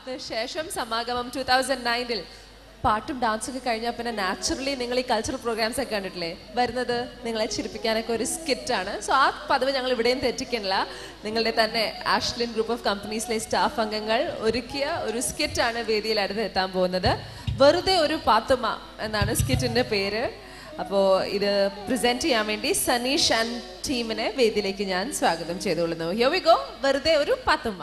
അതിനുശേഷം സമാഗമം two thousand നയനിൽ പാട്ടും ഡാൻസും ഒക്കെ കഴിഞ്ഞാൽ പിന്നെ നാച്ചുറലി നിങ്ങൾ ഈ കൾച്ചറൽ പ്രോഗ്രാംസ് ഒക്കെ കണ്ടിട്ടില്ലേ വരുന്നത് നിങ്ങളെ ചിരിപ്പിക്കാനൊക്കെ ഒരു സ്കിറ്റാണ് സോ ആ പതിവ് ഞങ്ങൾ ഇവിടെയും തെറ്റിക്കണില്ല നിങ്ങളുടെ തന്നെ ആഷ്ലിൻ ഗ്രൂപ്പ് ഓഫ് കമ്പനീസിലെ സ്റ്റാഫ് അംഗങ്ങൾ ഒരുക്കിയ ഒരു സ്കിറ്റാണ് വേദിയിൽ അടുത്ത് എത്താൻ പോകുന്നത് വെറുതെ ഒരു പാത്തുമ്മ എന്നാണ് സ്കിറ്റിന്റെ പേര് അപ്പോൾ ഇത് പ്രസന്റ് ചെയ്യാൻ വേണ്ടി സനീഷ് ആൻഡ് ടീമിനെ വേദിയിലേക്ക് ഞാൻ സ്വാഗതം ചെയ്തുകൊള്ളുന്നു ഹിയർ വി ഗോ വെറുതെ ഒരു പാത്തുമ്മ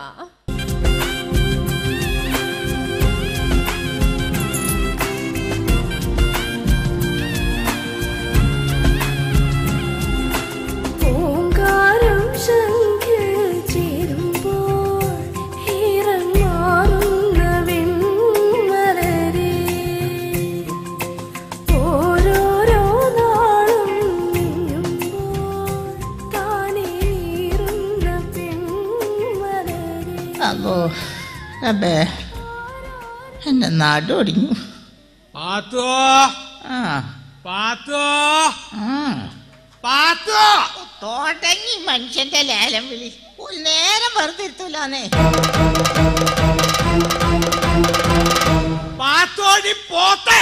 ഓങ്കാരം ശംഖിൽ ചേരുമ്പോൾ ഈറൻ മാറുന്ന വെൺമലരേ. ഓരോരോ നാളും മിന്നുമ്പോൾ താനേ നീറുന്ന പെൺമലരേ. അല്ലോ അബേ എൻ്റെ നാടൊടിഞ്ഞു പാത്തോ ആ പാത്തോ ആ പാത്തോ തുടങ്ങി മനുഷ്യന്റെ ലേലം വിളി ഒരു നേരം വെറുതെ ഇരുത്തൂലാന്നേ പാത്തോടി പോത്തെ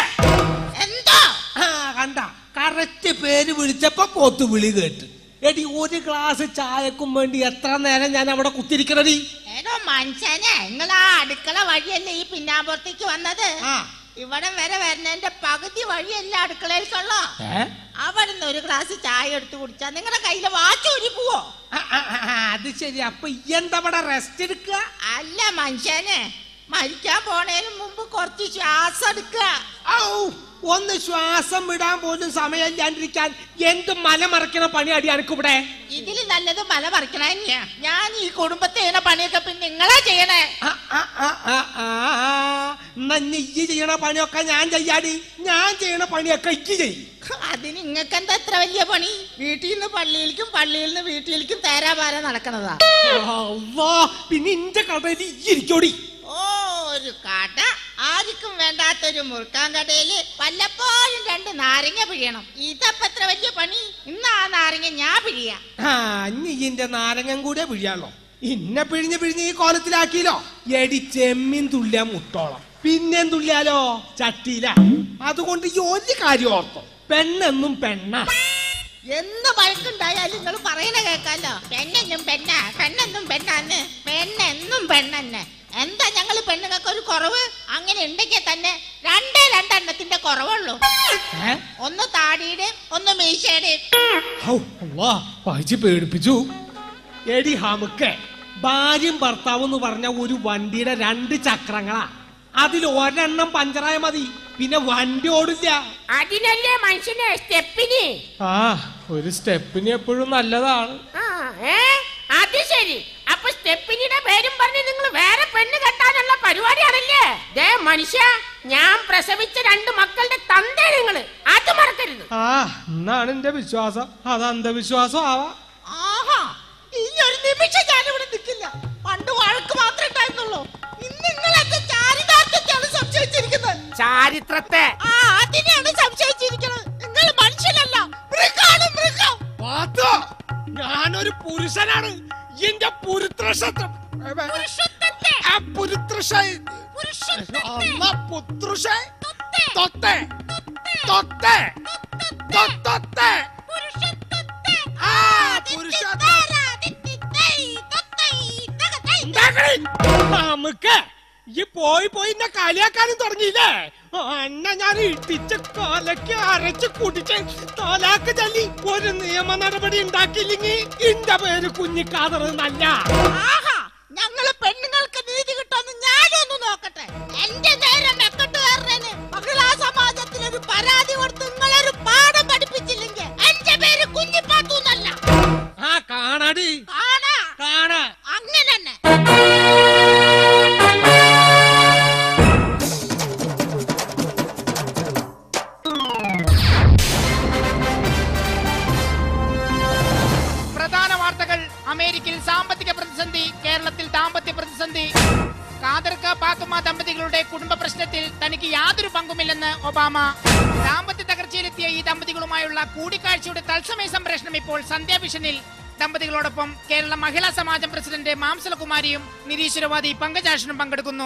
എന്താ ആ കണ്ട കറക്റ്റ് പേര് വിളിച്ചപ്പോ പോത്ത് വിളി കേട്ട് എടി ഒരു ഗ്ലാസ് ചായക്കും വേണ്ടി എത്ര നേരം ഞാൻ അവിടെ കുത്തിരിക്കണടി ഏതോ മനുഷ്യനെ നിങ്ങൾ ആ അടുക്കള വഴിയല്ലേ ഈ പിന്നാമ്പുറത്തേക്ക് വന്നത് ആ ഇവിടെ വരെ വരുന്നതിന്റെ പകുതി വഴിയല്ല അടുക്കളയിലേക്കുള്ള ഏ? അവിടുന്ന് ഒരു ഗ്ലാസ് ചായ എടുത്ത് കുടിച്ചാ നിങ്ങളുടെ കയ്യിലെ വാച്ചൂരി പോവോ ആ, ആ, ആ, ആ, അത് ശരി അപ്പൊ എന്താ ഇവിടെ റെസ്റ്റ് എടുക്കുക അല്ല മനുഷ്യനെ മരിക്കാൻ പോണേന് മുമ്പ് കുറച്ച് ശ്വാസം എടുക്കുക ഔ, ഒന്ന് ശ്വാസം വിടാൻ പോലും സമയമില്ലാണ്ടിരിക്കാൻ എന്ത് മലമറക്കണ പണി അടി ഇവിടെ ഇതിൽ നല്ലത് മല പറിക്കണ തന്നെയാ ഞാൻ ഈ കുടുംബത്തെ ചെയ്യണ പണിയൊക്കെ പിന്നെ നിങ്ങളാ ചെയ്യണേ ആ, ആ, ആ, ആ, ആ, ആ. എന്നാ ഇനി ഇയ്യ് ചെയ്യണ പണിയൊക്കെ ഞാൻ ചെയ്യാടി ഞാൻ ചെയ്യണ പണിയൊക്കെ ഇയ്യ് ചെയ്യും അതിന് നിങ്ങൾക്ക് എന്താ എത്ര വലിയ പണി വീട്ടിൽ നിന്ന് പള്ളിയിലേക്കും പള്ളിയിൽ നിന്ന് വീട്ടിലേക്കും തേരാപാര നടക്കണതാ അള്ളാ, പിന്നെ ഇന്റെ കടയിൽ ഇരിക്കോടി ഓ ഒരു കട ആർക്കും വേണ്ടാത്തൊരു മുറുക്കാൻ കടയില് വല്ലപ്പോഴും രണ്ട് നാരങ്ങ പിഴിയണം ഇതപ്പ എത്ര വലിയ പണി ഇന്ന് ആ നാരങ്ങ ഞാൻ പിഴിയാ ആ ഇനി ഇന്റെ നാരങ്ങം കൂടെ പിഴിയാണോ ഇന്നെ പിഴിഞ്ഞ് പിഴിഞ്ഞ് ഈ കോലത്തിലാക്കിയല്ലോ എടി ചെമ്മീൻ തുള്ളിയാ മുട്ടോളം പിന്നെയും തുള്ളിയാലോ ചട്ടിയില അതുകൊണ്ട് ഈ ഒരു കാര്യം ഓർത്തോ പെണ്ണെന്നും പെണ്ണ എന്ന് വഴക്കുണ്ടായാലും നിങ്ങൾ പറയണ കേക്കാലോ പെണ്ണെന്നും പെണ്ണ പെണ്ണെന്നും പെണ്ണാന്ന് പെണ്ണെന്നും പെണ്ണെന്നെ എന്താ ഞങ്ങൾ പെണ്ണുങ്ങൾക്ക് ഒരു കുറവ് അങ്ങനെ ഉണ്ടെങ്കിൽ തന്നെ രണ്ടേ രണ്ടെണ്ണത്തിന്റെ കുറവുള്ളൂ ഏ? ഒന്ന് താടിയുടെ ഒന്ന് മീശയുടെ ഹൗ, അള്ളാ, വായിച്ച് പേടിപ്പിച്ചു എടി ഹമുക്കെ ഭാര്യയും ഭർത്താവും എന്ന് പറഞ്ഞ ഒരു വണ്ടിയുടെ രണ്ട് ചക്രങ്ങളാ അതിൽ ഒരെണ്ണം പഞ്ചറായ മതി പിന്നെ വണ്ടി ഓടില്ല അതിനല്ലേ മനുഷ്യന് സ്റ്റെപ്പിന് ആ ഒരു സ്റ്റെപ്പിന് എപ്പോഴും നല്ലതാണ് ആ ഏ അത് ശരി അപ്പൊ സ്റ്റെപ്പിനിയുടെ പേരും പറഞ്ഞ് നിങ്ങൾ വേറെ പെണ്ണ് കെട്ടാനുള്ള പരിപാടിയാണല്ലേ ദേ മനുഷ്യ ഞാൻ പ്രസവിച്ച രണ്ട് മക്കളുടെ തന്തേ നിങ്ങള് അത് മറക്കരുത് ആ എന്നാണ് എന്റെ വിശ്വാസം അത് അന്ധവിശ്വാസം ആവാ ആഹാ ഈ ഒരു നിമിഷം ഞാൻ ഇവിടെ നിൽക്കില്ല പണ്ട് വഴക്ക് മാത്രമേ ഉണ്ടായിരുന്നുള്ളൂ ഇന്ന് നിങ്ങൾ എന്റെ ചാരിതാർത്ഥത്തെയാണ് സംശയിച്ചിരിക്കുന്നത് ചാരിത്രത്തെ ആ അതിനെയാണ് സംശയിച്ചിരിക്കുന്നത് നിങ്ങൾ മനുഷ്യനല്ല മൃഗാണ് മൃഗം പാത്തോ, ഞാനൊരു പുരുഷനാണ് എന്റെ പുരുത്രശത്രം പുരുഷത്വത്തെ ആ പുരുത്രശ പുരുഷത്വത്തെ അമ്മ പുത്രുഷ തൊത്തെ തൊത്തെ തൊത്തെ പുരുഷത്വത്തെ ആ പുരുഷത്വം ഉണ്ടാക്കണേ. നമുക്ക് ഈ പോയി പോയി എന്നെ കളിയാക്കാനും തുടങ്ങിയില്ലേ എന്നെ ഞാൻ ഇട്ടിച്ച് കൊലക്ക് അരച്ച് കുടിച്ച് തോലാക്ക് ചൊല്ലി ഒരു നിയമ നടപടി ഉണ്ടാക്കിയില്ലെങ്കിൽ എന്റെ പേര് കുഞ്ഞിക്കാതറ് നല്ല ആഹാ ഞങ്ങള് പെണ്ണുങ്ങൾക്ക് നീതി കിട്ടുമെന്ന് ഞാനൊന്ന് നോക്കട്ടെ എന്റെ നേരെ മെക്കട്ട് കയറുന്നതിന് മഹിളാ സമാജത്തിൽ ഒരു പരാതി കൊടുത്ത് നിങ്ങളൊരു പാഠം പഠിപ്പിച്ചില്ലെങ്കിൽ എന്റെ പേര് കുഞ്ഞിപ്പാത്തു എന്നല്ല ആ കാണാടി കാണാ കാണാ അങ്ങനെ തന്നെ പ്രധാന വാർത്തകൾ അമേരിക്കയിൽ സാമ്പത്തിക പ്രതിസന്ധി കേരളത്തിൽ ദാമ്പത്യ പ്രതിസന്ധി കാതർക്ക പാത്തുമ്മ ദമ്പതികളുടെ കുടുംബ പ്രശ്നത്തിൽ തനിക്ക് യാതൊരു പങ്കുമില്ലെന്ന് ഒബാമ ദാമ്പത്യ തകർച്ചയിലെത്തിയ ഈ ദമ്പതികളുമായുള്ള കൂടിക്കാഴ്ചയുടെ തത്സമയ സംപ്രേഷണം ഇപ്പോൾ സന്ധ്യാഭിഷനിൽ ദമ്പതികളോടൊപ്പം കേരള മഹിളാ സമാജം പ്രസിഡന്റ് മാംസലകുമാരിയും നിരീശ്വരവാദി പങ്കജാഷനും പങ്കെടുക്കുന്നു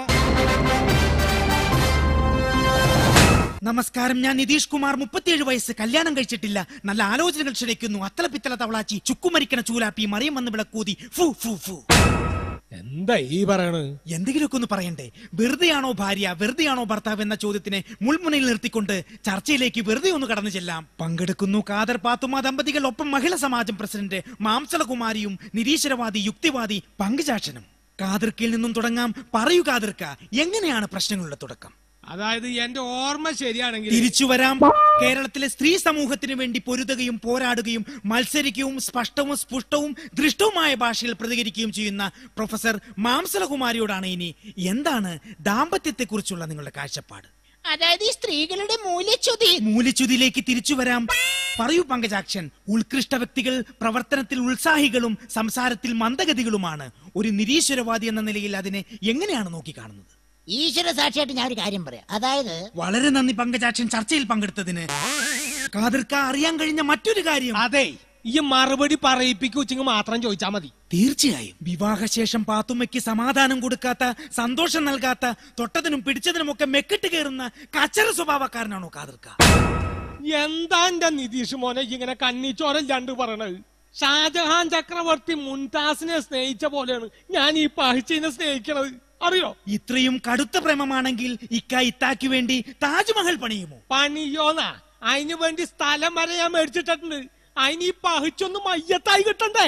നമസ്കാരം ഞാൻ നിതീഷ് കുമാർ മുപ്പത്തിയേഴ് വയസ്സ് കല്യാണം കഴിച്ചിട്ടില്ല നല്ല ആലോചനകൾ ക്ഷണിക്കുന്നു അത്തല പിത്തല തവളാച്ചി ചുക്കുമരിക്കണ ചൂലാപ്പി മറിയം വന്ന് വിളക്കൂതി ഫു ഫു ഫു എന്താ ഈ പറയണ് എന്തെങ്കിലുമൊക്കെ ഒന്ന് പറയണ്ടേ വെറുതെയാണോ ഭാര്യ വെറുതെയാണോ ഭർത്താവ് എന്ന ചോദ്യത്തിനെ മുൾമുനയിൽ നിർത്തിക്കൊണ്ട് ചർച്ചയിലേക്ക് വെറുതെ ഒന്ന് കടന്നു ചെല്ലാം പങ്കെടുക്കുന്നു കാദർ പാത്തുമ ദമ്പതികൾ ഒപ്പം മഹിളാ സമാജം പ്രസിഡന്റ് മാംസലകുമാരിയും നിരീശ്വരവാദി യുക്തിവാദി പങ്കുചാക്ഷനും കാതിർക്കിൽ നിന്നും തുടങ്ങാം പറയൂ കാതിർക്ക എങ്ങനെയാണ് പ്രശ്നങ്ങളുടെ തുടക്കം അതായത് എന്റെ ഓർമ്മ ശരിയാണെങ്കിൽ തിരിച്ചു വരാം കേരളത്തിലെ സ്ത്രീ സമൂഹത്തിന് വേണ്ടി പൊരുതുകയും പോരാടുകയും മത്സരിക്കുകയും സ്പഷ്ടവും സ്പുഷ്ടവും ദൃഷ്ടവുമായ ഭാഷയിൽ പ്രതികരിക്കുകയും ചെയ്യുന്ന പ്രൊഫസർ മാംസലകുമാരിയോടാണ് ഇനി എന്താണ് ദാമ്പത്യത്തെക്കുറിച്ചുള്ള നിങ്ങളുടെ കാഴ്ചപ്പാട് അതായത് ഈ സ്ത്രീകളുടെ മൂല്യച്യുതി മൂല്യച്യുതിയിലേക്ക് തിരിച്ചു വരാം പറയൂ പങ്കജാക്ഷൻ ഉത്കൃഷ്ട വ്യക്തികൾ പ്രവർത്തനത്തിൽ ഉത്സാഹികളും സംസാരത്തിൽ മന്ദഗതികളുമാണ് ഒരു നിരീശ്വരവാദി എന്ന നിലയിൽ അതിനെ എങ്ങനെയാണ് നോക്കിക്കാണുന്നത് ഈശ്വര സാക്ഷിയായിട്ട് ഞാൻ ഒരു കാര്യം പറയാം അതായത് വളരെ നന്ദി പങ്കജാക്ഷൻ ചർച്ചയിൽ പങ്കെടുത്തതിന് കാതിർക്ക അറിയാൻ കഴിഞ്ഞ മറ്റൊരു കാര്യം അതെ ഈ മറുപടി പറയിപ്പിക്കുച്ചെങ്കിൽ മാത്രം ചോദിച്ചാ മതി തീർച്ചയായും വിവാഹശേഷം പാത്തുമ്മയ്ക്ക് സമാധാനം കൊടുക്കാത്ത സന്തോഷം നൽകാത്ത തൊട്ടതിനും പിടിച്ചതിനുമൊക്കെ മെക്കിട്ട് കയറുന്ന കച്ചറ സ്വഭാവക്കാരനാണോ കാതിർക്ക എന്താ എന്റെ നിതീഷ് മോനെ ഇങ്ങനെ കണ്ണിച്ചോരല്ലാണ്ട് പറയണത് ഷാജഹാൻ ചക്രവർത്തി മുംതാസിനെ സ്നേഹിച്ച പോലെയാണ് ഞാൻ ഈ പഹിച്ചിനെ സ്നേഹിക്കണത് അറിയോ ഇത്രയും കടുത്ത പ്രേമമാണെങ്കിൽ ഇക്ക ഇത്താക്ക് വേണ്ടി താജ്മഹൽ പണിയുമോ പണിയോന്നാ അതിന് വേണ്ടി സ്ഥലം വരെ ഞാൻ മേടിച്ചിട്ടുണ്ട് അതിന് ഈ പഹിച്ചൊന്ന് മയ്യത്തായി കിട്ടണ്ടേ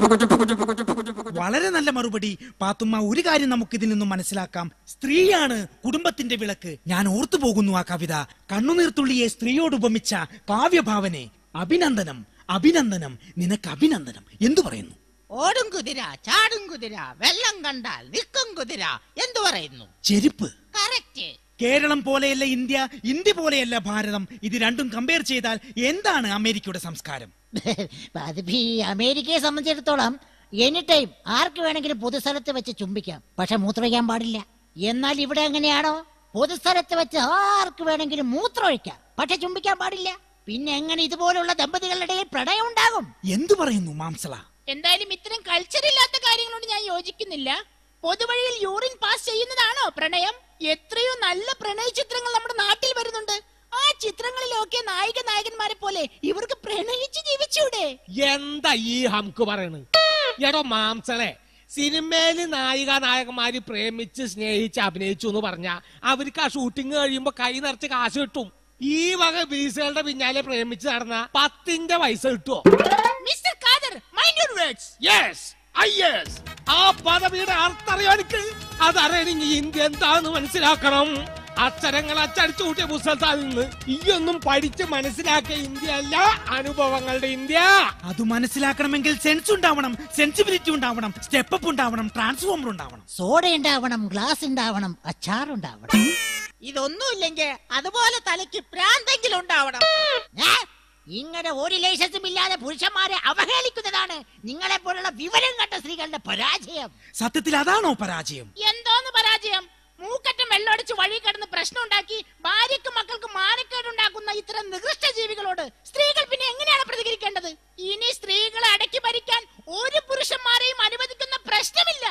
വളരെ നല്ല മറുപടി പാത്തുമ്മ ഒരു കാര്യം നമുക്ക് ഇതിൽ നിന്നും മനസ്സിലാക്കാം സ്ത്രീയാണ് കുടുംബത്തിന്റെ വിളക്ക് ഞാൻ ഓർത്തു പോകുന്നു ആ കവിത കണ്ണുനീർത്തുള്ളിയെ സ്ത്രീയോട് ഉപമിച്ച കാവ്യഭാവനെ അഭിനന്ദനം അഭിനന്ദനം നിനക്ക് അഭിനന്ദനം എന്തു പറയുന്നു ഓടും കുതിര ചാടും കുതിര വെള്ളം കണ്ടാൽ നിൽക്കും കുതിര എന്തു പറയുന്നു ചെരുപ്പ് കറക്റ്റ് കേരളം പോലെയല്ല ഇന്ത്യ ഇന്ത്യ പോലെയല്ല ഭാരതം ഇത് രണ്ടും കമ്പയർ ചെയ്താൽ എന്താണ് അമേരിക്കയുടെ സംസ്കാരം അതിപ്പോ ഈ അമേരിക്കയെ സംബന്ധിച്ചിടത്തോളം എനി ടൈം ആർക്ക് വേണമെങ്കിലും പൊതുസ്ഥലത്ത് വെച്ച് ചുംബിക്കാം പക്ഷെ മൂത്രമൊഴിക്കാൻ പാടില്ല എന്നാൽ ഇവിടെ എങ്ങനെയാണോ പൊതുസ്ഥലത്ത് വെച്ച് ആർക്ക് വേണമെങ്കിലും മൂത്രമൊഴിക്കാം പക്ഷെ ചുംബിക്കാൻ പാടില്ല പിന്നെ എങ്ങനെ ഇതുപോലുള്ള ദമ്പതികളുടെ ഇടയിൽ പ്രണയം ഉണ്ടാകും എന്തു പറയുന്നു മാംസള എന്തായാലും ഇത്തരം കൾച്ചർ ഇല്ലാത്ത കാര്യങ്ങളോട് ഞാൻ യോജിക്കുന്നില്ല പൊതുവഴിയിൽ യൂറിൻ പാസ് ചെയ്യുന്നതാണോ പ്രണയം എത്രയോ നല്ല പ്രണയ ചിത്രങ്ങൾ നമ്മുടെ നാട്ടിൽ വരുന്നുണ്ട് ആ ചിത്രങ്ങളിലൊക്കെ നായിക നായകന്മാരെ പോലെ ഇവർക്ക് പ്രണയിച്ച് ജീവിച്ചൂടെ എന്താ ഈ ഹംക്ക് പറയണ് എടോ മാംസളെ സിനിമയില് നായിക നായകന്മാര് പ്രേമിച്ച് സ്നേഹിച്ച് അഭിനയിച്ചു എന്ന് പറഞ്ഞ അവർക്ക് ആ ഷൂട്ടിംഗ് കഴിയുമ്പോ കൈ നിറച്ച് കാശ് കിട്ടും ഈ വക ബീസുകളുടെ പിന്നാലെ പ്രേമിച്ച് നടന്ന പത്തിന്റെ പൈസ കിട്ടുമോ mister Khader mind your words yes yes ആ പദവിയുടെ അർത്ഥം അറിയോ എനിക്ക് അതറിയണമെങ്കിൽ ഇന്ത്യ എന്താന്ന് മനസ്സിലാക്കണം അക്ഷരങ്ങൾ അച്ചടിച്ചു കൂട്ടിയ പുസ്തകത്തിൽ നിന്ന് ഈ ഒന്നും പഠിച്ച് മനസ്സിലാക്കിയ ഇന്ത്യ അല്ല അനുഭവങ്ങളുടെ ഇന്ത്യ അത് മനസ്സിലാക്കണമെങ്കിൽ സെൻസ് ഉണ്ടാവണം സെൻസിബിലിറ്റി ഉണ്ടാവണം സ്റ്റെപ്പ് അപ്പ് ഉണ്ടാവണം ട്രാൻസ്ഫോമർ ഉണ്ടാവണം സോഡ ഉണ്ടാവണം ഗ്ലാസ് ഉണ്ടാവണം അച്ചാർ ഉണ്ടാവണം ഇതൊന്നുമില്ലെങ്കിൽ അതുപോലെ തലയ്ക്ക് പ്രാന്തെങ്കിലും ഉണ്ടാവണം ഏ? ഇങ്ങനെ ഒരു ലൈസൻസും ഇല്ലാതെ പുരുഷന്മാരെ അവഹേളിക്കുന്നതാണ് നിങ്ങളെ പോലുള്ള വിവരം കണ്ട സ്ത്രീകളുടെ പരാജയം സത്യത്തിൽ അതാണോ പരാജയം എന്തോന്ന് പരാജയം മൂക്കറ്റം വെള്ളമടിച്ച് വഴി കിടന്ന് പ്രശ്നം ഉണ്ടാക്കി ഭാര്യക്കും മക്കൾക്ക് മാനക്കേടുണ്ടാക്കുന്ന ഇത്തരം നികൃഷ്ട ജീവികളോട് സ്ത്രീകൾ പിന്നെ എങ്ങനെയാണ് പ്രതികരിക്കേണ്ടത് ഇനി സ്ത്രീകളെ അടക്കി ഭരിക്കാൻ ഒരു പുരുഷന്മാരെയും അനുവദിക്കുന്ന പ്രശ്നമില്ല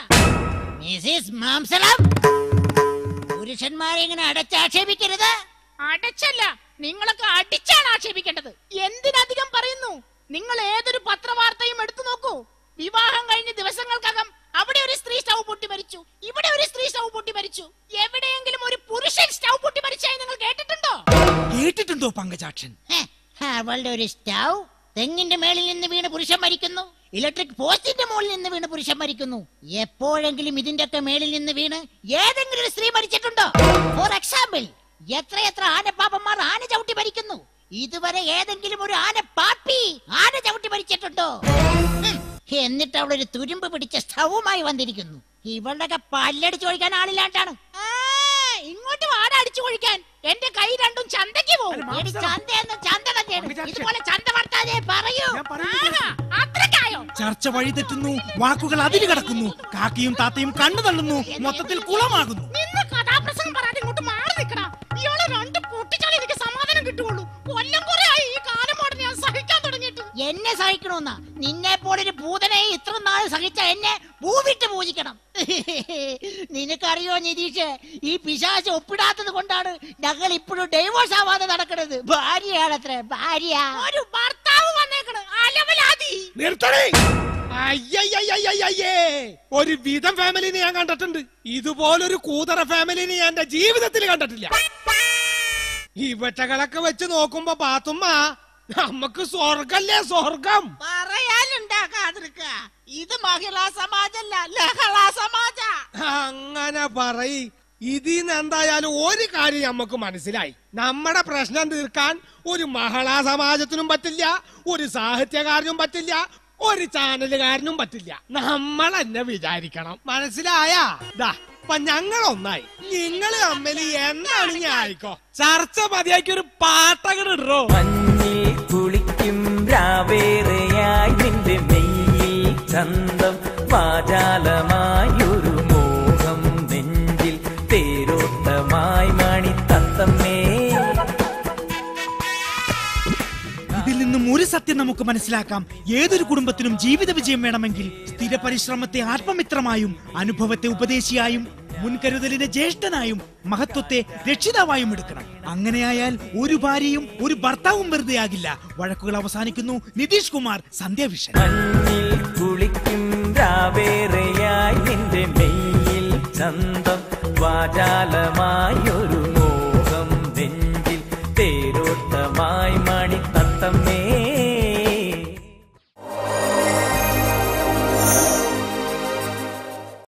മിസിസ് മാംസളം പുരുഷന്മാരെ ഇങ്ങനെ അടച്ചാക്ഷേപിക്കരുത് അടച്ചല്ല നിങ്ങളൊക്കെ അടിച്ചാണ് ആക്ഷേപിക്കേണ്ടത് എന്തിനധികം പറയുന്നു നിങ്ങൾ ഏതൊരു പത്രവാർത്തയും എടുത്തു നോക്കൂ വിവാഹം കഴിഞ്ഞ ദിവസങ്ങൾക്കകം അവിടെ ഒരു സ്ത്രീ സ്റ്റൗ പൊട്ടി മരിച്ചു ഇവിടെ ഒരു സ്ത്രീ സ്റ്റൗ പൊട്ടി മരിച്ചു എവിടെയെങ്കിലും ഒരു പുരുഷൻ സ്റ്റൗ പൊട്ടി മരിച്ചായി നിങ്ങൾ കേട്ടിട്ടുണ്ടോ കേട്ടിട്ടുണ്ടോ പങ്കജാക്ഷൻ ഹെ, അവളുടെ ഒരു സ്റ്റൗ തെങ്ങിന്റെ മേളിൽ നിന്ന് വീണ് പുരുഷൻ മരിക്കുന്നു ഇലക്ട്രിക് പോസ്റ്റിന്റെ മുകളിൽ നിന്ന് വീണ് പുരുഷൻ മരിക്കുന്നു എപ്പോഴെങ്കിലും ഇതിന്റെ ഒക്കെ മേളിൽ നിന്ന് വീണ് ഏതെങ്കിലും ഒരു സ്ത്രീ മരിച്ചിട്ടുണ്ടോ ഫോർ എക്സാമ്പിൾ എത്രയെത്ര ആനപ്പാപ്പന്മാർ ആന ചവിട്ടി മരിക്കുന്നു ഇതുവരെ ഏതെങ്കിലും ഒരു ആന പാപ്പി ആന ചവിട്ടി മരിച്ചിട്ടുണ്ടോ ഹും, എന്നിട്ട് അവൾ ഒരു തുരുമ്പ് പിടിച്ച സ്റ്റൗവുമായി വന്നിരിക്കുന്നു ഇവളുടെ പല്ലടിച്ചു ഒഴിക്കാൻ ആളില്ലാണ്ടാണ് ആ, ഇങ്ങോട്ട് വാട അടിച്ചു കൊഴിക്കാൻ എന്റെ കൈ രണ്ടും ചന്തയ്ക്ക് പോകും എടി ചന്തയെന്ന് ചന്ത തന്നെയാണ് പങ്കജാക്ഷൻ. ഇതുപോലെ ചന്ത വർത്താതെ പറയൂ ഞാൻ പറയുന്നത് ആഹാ, അത്രയ്ക്കായോ ചർച്ച വഴിതെറ്റുന്നു വാക്കുകൾ അതിര് കടക്കുന്നു കാക്കയും താത്തയും കണ്ണു തള്ളുന്നു മൊത്തത്തിൽ കുളമാകുന്നു നിന്ന് കഥാപ്രസംഗം പറയാതെ ഇങ്ങോട്ട് മാറി നിൽക്കണം ഇയാളെ രണ്ട് പൊട്ടിച്ചാലേ എനിക്ക് സമാധാനം കിട്ടുള്ളൂ കൊല്ലം കുറെ ആയി ഈ കാലം മോഡൽ ഞാൻ സഹിക്കാൻ തുടങ്ങിയിട്ട് എന്നെ സഹിക്കണമെന്നാ നിന്നെ പോലൊരു ഭൂതനെ ഇത്ര നാൾ സഹിച്ച എന്നെ ഭൂവിട്ട് പൂജിക്കണം നിനക്കറിയോ നിതീഷ് ഈ പിശാച് ഒപ്പിടാത്തത് കൊണ്ടാണ് ഞങ്ങൾ ഇപ്പോഴും ഡൈവോഴ്സ് ആവാതെ നടക്കുന്നത് ഭാര്യയാണത്രേ ഭാര്യ ഒരു ഭർത്താവ് വന്നേക്കണ് അലവലാതി നിർത്തണേ അയ്യയ്യയ്യയ്യയ്യേ ഒരു വിധം ഫാമിലിനെ ഞാൻ കണ്ടിട്ടുണ്ട് ഇതുപോലൊരു കൂതറ ഫാമിലിനെ ഞാൻ എന്റെ ജീവിതത്തിൽ കണ്ടിട്ടില്ല ഇവറ്റകളൊക്കെ വെച്ച് നോക്കുമ്പോ പാത്തുമ്മ നമുക്ക് സ്വർഗല്ലേ സ്വർഗം പറയാനുണ്ടാക്കാതിരിക്ക ഇത് മഹിളാ സമാജല്ല ലഹളാ സമാജ അങ്ങനെ പറയ് ഇതിന്ന് എന്തായാലും ഒരു കാര്യം നമുക്ക് മനസ്സിലായി നമ്മുടെ പ്രശ്നം തീർക്കാൻ ഒരു മഹിളാ സമാജത്തിനും പറ്റില്ല ഒരു സാഹിത്യകാരനും പറ്റില്ല ഒരു ചാനലുകാരനും പറ്റില്ല നമ്മൾ എന്നെ വിചാരിക്കണം മനസ്സിലായ അപ്പൊ ഞങ്ങൾ ഒന്നായി നിങ്ങൾ തമ്മിൽ എന്താണ് ഞാൻ ആയിക്കോ ചർച്ച മതിയാക്കി ഒരു പാട്ടകട് ഇടോ മഞ്ഞിൽ കുളിക്കും രാവേറെയായി നിന്റെ മെയ്യിൽ ചന്തം വാചാലമായൊരു മോഹം നെഞ്ചിൽ തേരോട്ടമായി മണി തത്തമ്മേ ഇതിൽ നിന്നും ഒരു സത്യം നമുക്ക് മനസ്സിലാക്കാം ഏതൊരു കുടുംബത്തിനും ജീവിത വിജയം വേണമെങ്കിൽ സ്ഥിര പരിശ്രമത്തെ ആത്മമിത്രമായും അനുഭവത്തെ ഉപദേശിയായും മുൻകരുതലിനെ ജ്യേഷ്ഠനായും മഹത്വത്തെ രക്ഷിതാവായും എടുക്കണം അങ്ങനെയായാൽ ഒരു ഭാര്യയും ഒരു ഭർത്താവും വെറുതെ ആകില്ല വഴക്കുകൾ അവസാനിക്കുന്നു നിതീഷ് കുമാർ സന്ധ്യാവിഷൻ മഞ്ഞിൽ കുളിക്കും രാവേറെയായി നിന്റെ മെയ്യിൽ ചന്തം വാചാലമായൊരു